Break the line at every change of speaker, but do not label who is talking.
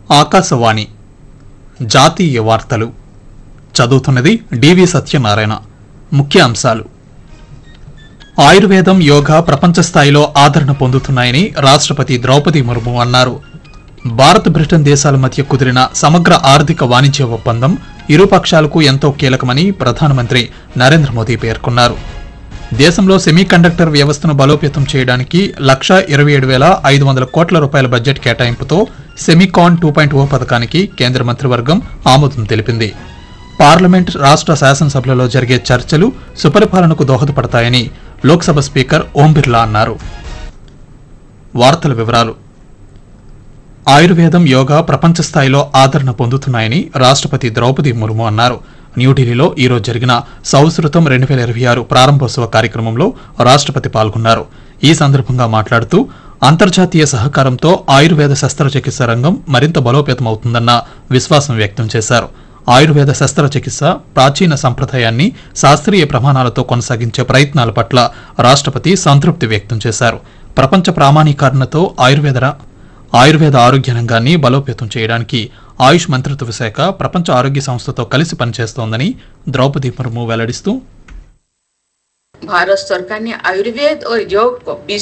ఆకాశవాణి జాతీయ వార్తలు చదువుతున్నది డివి సత్యనారాయణ ముఖ్య అంశాలు ఆయుర్వేదం యోగా ప్రపంచ స్థాయిలో ఆదరణ పొందుతున్నాయని రాష్ట్రపతి ద్రౌపది ముర్ము అన్నారు భారత్ బ్రిటన్ దేశాల మధ్య కుదిరిన సమగ్ర ఆర్థిక వాణిజ్య ఒప్పందం ఇరు పక్షాలకు ఎంతో కీలకమని ప్రధానమంత్రి నరేంద్ర మోదీ పేర్కొన్నారు దేశంలో సెమీకండక్టర్ వ్యవస్థను బలోపేతం చేయడానికి లక్ష ఇరవై ఏడు వేల ఐదు వందల కోట్ల రూపాయల బడ్జెట్ కేటాయింపుతో సెమీకాన్ టూ పాయింట్ ఓ పథకానికి కేంద్ర మంత్రివర్గం ఆమోదం తెలిపింది పార్లమెంట్ రాష్ట్ర శాసనసభలలో జరిగే చర్చలు సుపరిపాలనకు దోహదపడతాయని లోక్సభ స్పీకర్ ఓం బిర్లా అన్నారు వార్తల వివరాలు ఆయుర్వేదం యోగా ప్రపంచ స్థాయిలో ఆదరణ పొందుతున్నాయని రాష్ట్రపతి ద్రౌపది ముర్ము అన్నారు న్యూఢిల్లీలో ఈరోజు జరిగిన సంస్కృతం రెండు వేల ఇరవై ఆరు ప్రారంభోత్సవ కార్యక్రమంలో రాష్ట్రపతి పాల్గొన్నారు ఈ సందర్భంగా మాట్లాడుతూ అంతర్జాతీయ సహకారంతో ఆయుర్వేద శస్త్రచికిత్స రంగం మరింత బలోపేతమవుతుందన్న విశ్వాసం వ్యక్తం చేశారు ఆయుర్వేద శస్త్రచికిత్స ప్రాచీన సంప్రదాయాన్ని శాస్త్రీయ ప్రమాణాలతో కొనసాగించే ప్రయత్నాల పట్ల రాష్ట్రపతి సంతృప్తి వ్యక్తం చేశారు ప్రపంచ ప్రామాణీకరణతో ఆయుర్వేద ర- ఆయుర్వేద ఆరోగ్య రంగాన్ని బలోపేతం చేయడానికి ఆయుష్ మంత్రిత్వ శాఖ ప్రపంచ ఆరోగ్య సంస్థతో కలిసి పనిచేస్తోందని ద్రౌపది ముర్ము వెల్లడిస్తూ
भारत सरकार ने आयुर्वेद और योग को विश्व